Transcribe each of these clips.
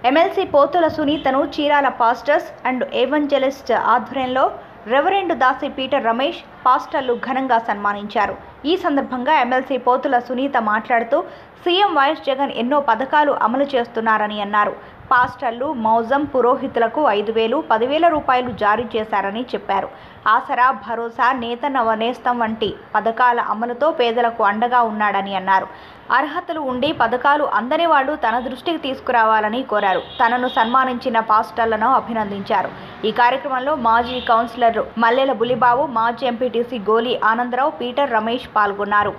MLC Pothula సునీతను Chirala pastors and evangelist ఆధ్వర్యంలో reverend దాసి Peter Ramesh పాస్టర్లు ఘనంగా సన్మానించారు ఈ సందర్భంగా ఎమ్మెల్సీ పోతుల సునీత మాట్లాడుతూ సీఎం వైఎస్ జగన్ ఎన్నో పథకాలు అమలు చేస్తున్నారని అన్నారు పాస్టర్లు మౌజం పురోహితులకు ఐదు వేలు పదివేల రూపాయలు జారీ చేశారని చెప్పారు ఆసరా భరోసా నేత నవనేస్తం వంటి పథకాల అమలుతో పేదలకు అండగా ఉన్నాడని అన్నారు అర్హతలు ఉండి పథకాలు అందని వాళ్ళు తన దృష్టికి తీసుకురావాలని కోరారు తనను సన్మానించిన పాస్టర్లను అభినందించారు ఈ కార్యక్రమంలో మాజీ కౌన్సిలర్ మల్లెల బులిబాబు మాజీ ఎంపీటీసీ గోలి ఆనందరావు పీటర్ రమేష్ పాల్గొన్నారు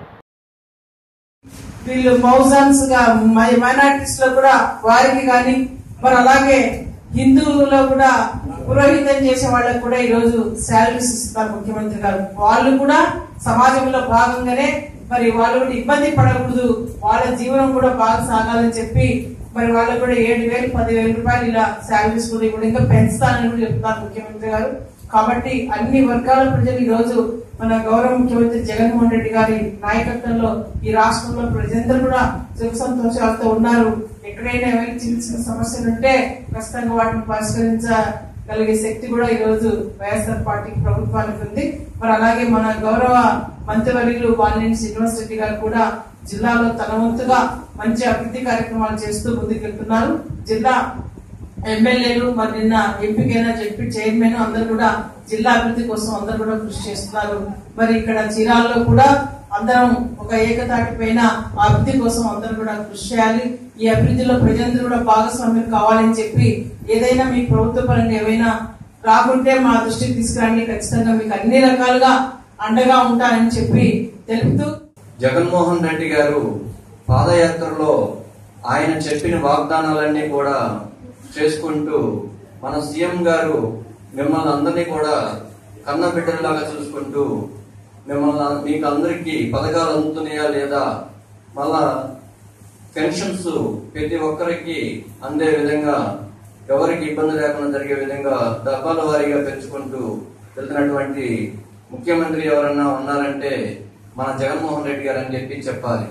వీళ్ళు మౌజాన్స్ గా మైనార్టీస్ లో కూడా వారికి కానీ మరి అలాగే హిందువులలో కూడా పురోహితం చేసే వాళ్ళకి కూడా ఈ రోజు శాలరీస్ ఇస్తున్నారు ముఖ్యమంత్రి గారు వాళ్ళు కూడా సమాజంలో భాగంగానే మరి వాళ్ళు కూడా ఇబ్బంది పడకూడదు వాళ్ళ జీవనం కూడా బాగా సాగాలని చెప్పి మరి వాళ్ళకు కూడా ఏడు వేలు పదివేల రూపాయలు ఇలా శాలరీస్ కూడా ఇప్పుడు ఇంకా పెంచుతానని కూడా చెప్తున్నారు ముఖ్యమంత్రి గారు కాబట్టి అన్ని వర్గాల ప్రజలు ఈ రోజు మన గౌరవ ముఖ్యమంత్రి జగన్మోహన్ రెడ్డి గారి నాయకత్వంలో ఈ రాష్ట్రంలో ప్రజలందరూ కూడా సుఖ సంతోషాలతో ఉన్నారు ఎక్కడైనా ఏమైనా చిన్న చిన్న సమస్యలు ఉంటే ఖచ్చితంగా వాటిని పరిష్కరించగలిగే శక్తి కూడా ఈ రోజు వైఎస్ఆర్ పార్టీ ప్రభుత్వానికి ఉంది మరి అలాగే మన గౌరవ మంత్రివర్యులు వాలినేని శ్రీనివాస్ రెడ్డి గారు కూడా జిల్లాలో తన వంతుగా మంచి అభివృద్ధి కార్యక్రమాలు చేస్తూ ముందుకెళ్తున్నారు జిల్లా ఎమ్మెల్యేలు మరి నిన్న ఎంపికైన చెప్పి చైర్మన్ అందరు కూడా జిల్లా అభివృద్ధి కోసం అందరు కూడా కృషి చేస్తున్నారు మరి ఇక్కడ చీరాల్లో కూడా అందరం ఒక ఏకతాటి పైన ఆ అభివృద్ధి కోసం అందరూ కూడా కృషి చేయాలి ఈ అభివృద్ధిలో ప్రజలందరూ కూడా భాగస్వామ్యం కావాలని చెప్పి ఏదైనా మీ ప్రభుత్వ పరంగా ఏవైనా రాకుంటే మా దృష్టికి తీసుకురండి ఖచ్చితంగా మీకు అన్ని రకాలుగా అండగా ఉంటానని చెప్పి తెలుపుతూ జగన్మోహన్ రెడ్డి గారు పాదయాత్రలో ఆయన చెప్పిన వాగ్దానాలన్నీ కూడా చేసుకుంటూ మన సీఎం గారు మిమ్మల్ని అందరినీ కూడా కన్న బిడ్డలాగా చూసుకుంటూ మిమ్మల్ని మీకు అందరికీ పథకాలు అందుతున్నాయా లేదా మళ్ళా పెన్షన్స్ ప్రతి ఒక్కరికి అందే విధంగా ఎవరికి ఇబ్బంది లేకుండా జరిగే విధంగా డబ్బాల వారీగా పెంచుకుంటూ వెళ్తున్నటువంటి ముఖ్యమంత్రి ఎవరన్నా ఉన్నారంటే మన జగన్మోహన్ రెడ్డి గారు అని చెప్పి చెప్పాలి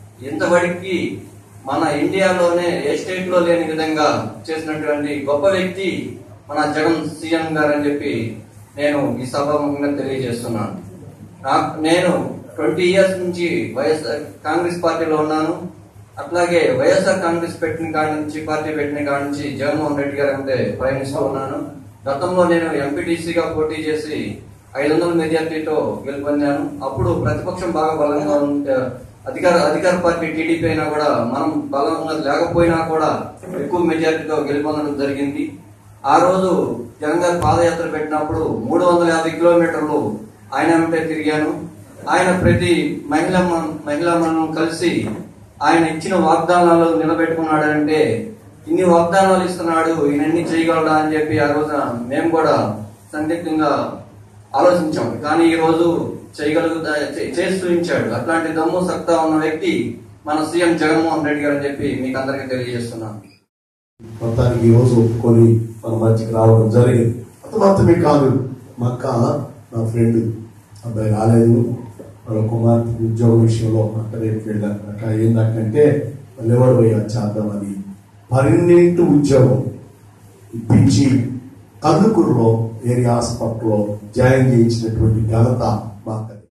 ఇంతవరకు మన ఇండియాలోనే ఏ స్టేట్ లో లేని విధంగా చేసినటువంటి గొప్ప వ్యక్తి మన జగన్ సీఎం గారు అని చెప్పి నేను ఈ సభాముఖంగా తెలియజేస్తున్నాను నాకు నేను ట్వంటీ ఇయర్స్ నుంచి వైఎస్ఆర్ కాంగ్రెస్ పార్టీలో ఉన్నాను అట్లాగే వైఎస్ఆర్ కాంగ్రెస్ పెట్టిన కాడి నుంచి పార్టీ పెట్టిన కాడి నుంచి జగన్మోహన్ రెడ్డి గారు అంటే ప్రయాణిస్తూ ఉన్నాను గతంలో నేను ఎంపీటీసీగా పోటీ చేసి ఐదు వందల మెజార్టీతో గెలుపొందాను అప్పుడు ప్రతిపక్షం బాగా బలంగా ఉంటే అధికార అధికార పార్టీ టీడీపీ అయినా కూడా మనం బలంగా లేకపోయినా కూడా ఎక్కువ మెజార్టీతో గెలుపొందడం జరిగింది ఆ రోజు జగన్ గారు పాదయాత్ర పెట్టినప్పుడు మూడు వందల యాభై కిలోమీటర్లు ఆయన వెంటే తిరిగాను ఆయన ప్రతి మహిళ మహిళలను కలిసి ఆయన ఇచ్చిన వాగ్దానాలు నిలబెట్టుకున్నాడంటే ఇన్ని వాగ్దానాలు ఇస్తున్నాడు ఈయన అన్ని చేయగలడా అని చెప్పి ఆ రోజున మేము కూడా సందిగ్ధంగా ఆలోచించాం కానీ ఈ రోజు చేయగలుగుతా చే- చేసి చూపించాడు అట్లాంటి దమ్ము సత్తా ఉన్న వ్యక్తి మన సీఎం జగన్మోహన్ రెడ్డి గారు అని చెప్పి మీకు అందరికీ తెలియజేస్తున్నాను మొత్తానికి ఈ రోజు ఒప్పుకొని మన మధ్యకి రావడం జరిగింది అంత మాత్రమే కాదు మా అక్క నా ఫ్రెండ్ అబ్బాయి రాలేదు వాళ్ళ కుమార్తె ఉద్యోగం విషయంలో అక్క రేపు వెళ్ళాను అక్క ఏంటంటే ఎవరు పోయా చేద్దామని పన్నెండు ఉద్యోగం ఇప్పించి కందుకూరులో ఏరియా హాస్పిటల్లో జాయిన్ చేయించినటువంటి ఘనత మా అక్క